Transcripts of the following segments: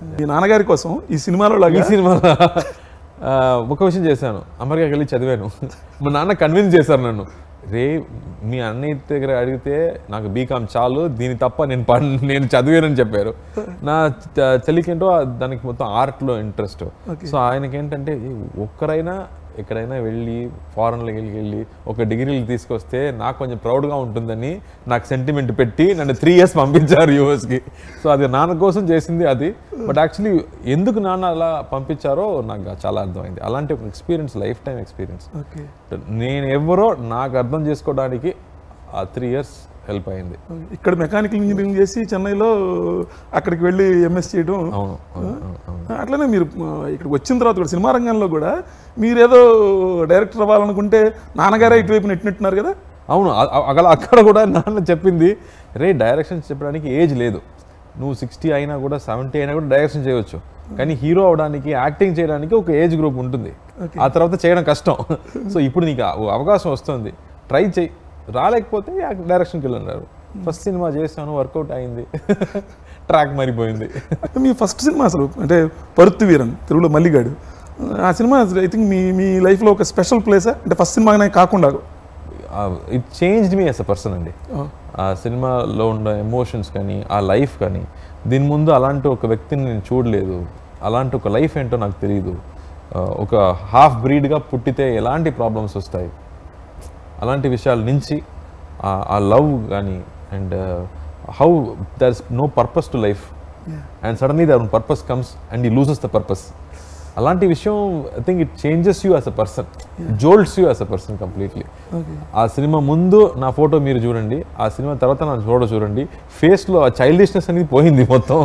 మీ నాన్నగారి కోసం ఈ సినిమాలో ఈ లాగా సినిమాలో ఆ, ఒక విషయం చేశాను అమెరికాకి వెళ్ళి చదివాను మా నాన్న కన్విన్స్ చేశారు నన్ను రే మీ అన్నయ్య దగ్గర అడిగితే నాకు బీకామ్ చాలు దీని తప్ప నేను పన్ నేను చదివానని చెప్పారు నా చ- చెల్లికేంటో దానికి మొత్తం ఆర్ట్లో ఇంట్రెస్ట్ సో ఆయనకి ఏంటంటే "ఏ, ఒక్కరైనా ఎక్కడైనా వెళ్ళి ఫారెన్లోకి వెళ్ళి వెళ్ళి ఒక డిగ్రీలు తీసుకొస్తే నాకు కొంచెం ప్రౌడ్గా ఉంటుందని నాకు సెంటిమెంట్ పెట్టి నన్ను త్రీ ఇయర్స్ పంపించారు యూఎస్కి సో అది నాన్న కోసం చేసింది అది బట్ యాక్చువల్లీ ఎందుకు నాన్న అలా పంపించారో నాకు చాలా అర్థమైంది అలాంటి ఒక experience life time experience okay నేను ఎవరో నాకు అర్థం చేసుకోవడానికి ఆ త్రీ ఇయర్స్ హెల్ప్ అయింది ఇక్కడ మెకానికల్ ఇంజనీరింగ్ చేసి చెన్నైలో అక్కడికి వెళ్ళి ఎంఎస్ చేయడం అవును అవును, అవును, అవును. అట్లనే మీరు ఆ, ఇక్కడికి వచ్చిన తర్వాత కూడా సినిమా రంగంలో కూడా మీరేదో డైరెక్టర్ అవ్వాలనుకుంటే నాన్నగారే ఇటువైపు నెట్టినట్టున్నారు కదా అవును అ- అ- అక్కడ అక్కడ కూడా నాన్న చెప్పింది రే డైరెక్షన్ చెప్పడానికి ఏజ్ లేదు నువ్వు సిక్స్టీ అయినా కూడా సెవెంటీ అయినా కూడా డైరెక్షన్ చేయవచ్చు కానీ హీరో అవడానికి యాక్టింగ్ చేయడానికి ఒక ఏజ్ గ్రూప్ ఉంటుంది ఆ తర్వాత చేయడం కష్టం సో ఇప్పుడు నీకు ఆ అవకాశం వస్తుంది ట్రై చేయి రాలేకపోతే డైరెక్షన్కి వెళ్ళన్నారు ఫస్ట్ సినిమా చేశాను వర్కౌట్ అయింది ట్రాక్ మారిపోయింది మీ ఫస్ట్ సినిమా అసలు అంటే పరుత్తు వీరన్ తెలుగులో మల్లిగాడు ఆ సినిమా ఐ థింక్ మీ మీ లైఫ్లో ఒక స్పెషల్ ప్లేసా అంటే ఫస్ట్ సినిమానే కాకుండా it changed me as a person అండి Oh. ఆ సినిమాలో ఉన్న ఎమోషన్స్ కానీ ఆ లైఫ్ కానీ దీని ముందు అలాంటి ఒక వ్యక్తిని నేను చూడలేదు అలాంటి ఒక లైఫ్ ఏంటో నాకు తెలియదు ఆ, ఒక హాఫ్ బ్రీడ్గా పుట్టితే ఎలాంటి ప్రాబ్లమ్స్ వస్తాయి అలాంటి విషయాల నుంచి ఆ- ఆ లవ్ కానీ and how there is no purpose to life and suddenly there purpose comes and he loses the purpose అలాంటి విషయం I think it changes you as a person moulds you as a person completely ఆ సినిమా ముందు నా photo మీరు చూడండి ఆ cinema తర్వాత నా ఫోటో చూడండి ఫేస్లో ఆ చైల్డిష్నెస్ అనేది పోయింది మొత్తం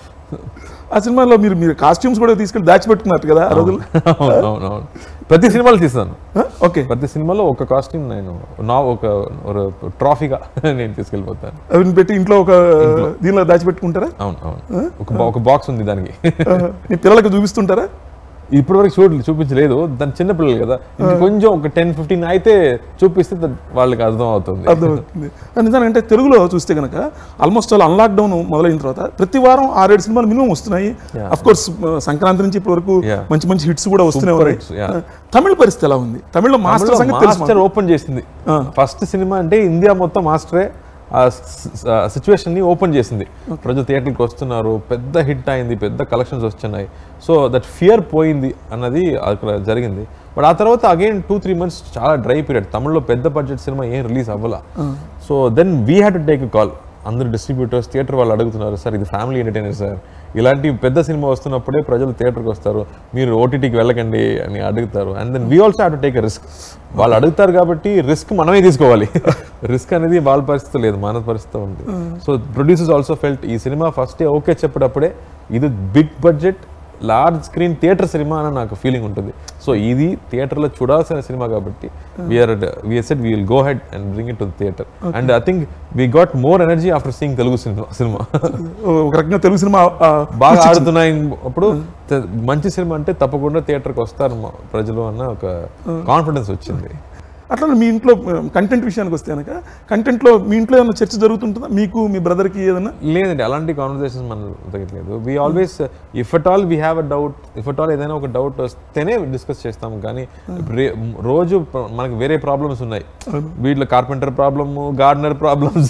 ఆ సినిమాలో మీరు మీరు కాస్ట్యూమ్స్ కూడా తీసుకెళ్ళి దాచిపెట్టుకున్నారు కదా ఆ రోజులు అవును అవును అవును ప్రతి సినిమాలో తీస్తాను ఓకే ప్రతి సినిమాలో ఒక కాస్ట్యూమ్ నేను నా ఒక ట్రాఫీగా నేను తీసుకెళ్ళిపోతాను అవి పెట్టి ఇంట్లో ఒక దీనిలో దాచిపెట్టుకుంటారా అవును అవును ఒక బా- ఒక బాక్స్ ఉంది దానికి మీ పిల్లలకు చూపిస్తుంటారా ఇప్పటి వరకు చూడ చూపించలేదు దాని చిన్నపిల్లలు కదా ఇంకా కొంచెం ఒక టెన్ ఫిఫ్టీన్ అయితే చూపిస్తే ద- వాళ్ళకి అర్థం అవుతుంది అర్థమవుతుంది నిజానంటే తెలుగులో చూస్తే కనుక ఆల్మోస్ట్ ఆల్ అన్లాక్ డౌన్ మొదలైన తర్వాత ప్రతి వారం ఆరేడు సినిమాలు మినిమం వస్తున్నాయి Yeah. అఫ్ కోర్స్ సంక్రాంతి నుంచి ఇప్పటి వరకు Yeah. మంచి మంచి హిట్స్ కూడా వస్తూనే Super ఉన్నాయి hits, yeah. తమిళ పరిస్థితి ఎలా ఉంది తమిళలో మాస్టర్ సంగతి తెలుసు మాస్టర్ మాకు. ఓపెన్ చేసింది Ah. ఫస్ట్ సినిమా అంటే ఇండియా మొత్తం మాస్టరే ఆ సిచ్యువేషన్ ని ఓపెన్ చేసింది ప్రజలు థియేటర్కి వస్తున్నారు పెద్ద హిట్ అయింది పెద్ద కలెక్షన్స్ వస్తున్నాయి సో దట్ ఫియర్ పోయింది అన్నది అక్కడ జరిగింది బట్ ఆ తర్వాత అగైన్ టూ త్రీ మంత్స్ చాలా డ్రై పీరియడ్ తమిళ్లో పెద్ద బడ్జెట్ సినిమా ఏం రిలీజ్ అవ్వాల so then we had to take call అందరు డిస్ట్రిబ్యూటర్స్ థియేటర్ వాళ్ళు అడుగుతున్నారు సార్ ఇది ఫ్యామిలీ ఎంటర్టైనర్ సార్ ఇలాంటి పెద్ద సినిమా వస్తున్నప్పుడే ప్రజలు థియేటర్కి వస్తారు మీరు ఓటీటీకి వెళ్ళకండి అని అడుగుతారు and then we also have to take risk వాళ్ళు అడుగుతారు కాబట్టి రిస్క్ మనమే తీసుకోవాలి రిస్క్ అనేది వాళ్ళ పరిస్థితి లేదు మన పరిస్థితి ఉంది సో ప్రొడ్యూసర్స్ ఆల్సో ఫెల్ట్ ఈ సినిమా ఫస్ట్ ఓకే చెప్పేటప్పుడే ఇది big budget large screen theatre సినిమా అని నాకు ఫీలింగ్ ఉంటుంది సో ఇది థియేటర్లో చూడాల్సిన సినిమా కాబట్టి we are we are set we will go head and bring it to theatre and I think we got more energy after seeing Telugu సినిమా సినిమా ఒక రకంగా తెలుగు సినిమా ఆ, బాగా ఆడుతున్నాయి అప్పుడు త- మంచి సినిమా అంటే తప్పకుండా థియేటర్కి వస్తారు మా ప్రజలు అన్న ఒక కాన్ఫిడెన్స్ వచ్చింది అట్లా మీ ఇంట్లో కంటెంట్ విషయానికి వస్తే కనుక కంటెంట్లో మీ ఇంట్లో ఏమైనా చర్చ జరుగుతుంటుందా మీకు మీ బ్రదర్కి ఏదైనా లేదండి అలాంటి కాన్వర్సేషన్స్ మనం తగ్గట్లేదు we always if at all we have a doubt if at all ఏదైనా ఒక డౌట్ వస్తేనే డిస్కస్ చేస్తాం కానీ రే- రోజు ప్ర- మనకి వేరే ప్రాబ్లమ్స్ ఉన్నాయి వీటిలో carpenter problem gardener problems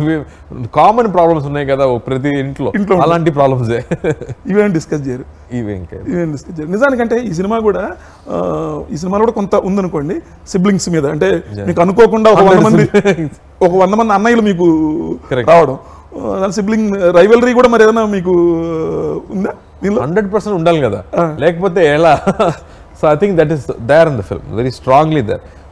common problems ఉన్నాయి కదా ఓ ప్రతి ఇంట్లో ఇంట్లో ఉంటాయి. అలాంటి ప్రాబ్లమ్సే ఇవేం డిస్కస్ చేయరు ఇవి ఇంకా ఇవేం డిస్కస్ చేయరు నిజానికంటే ఈ సినిమా కూడా ఆ, ఈ సినిమాలో కూడా కొంత ఉందనుకోండి సిబ్లింగ్స్ మీద అంటే మీకు అనుకోకుండా ఒక వంద మంది ఒక వంద మంది అన్నయ్యలు మీకు Correct. రావడం సిబ్లింగ్ రైవలరీ కూడా మరి ఏదైనా మీకు ఉందా దీనిలో హండ్రెడ్ పర్సెంట్ ఉండాలి కదా లేకపోతే ఎలా so I think that is there in the film very strongly there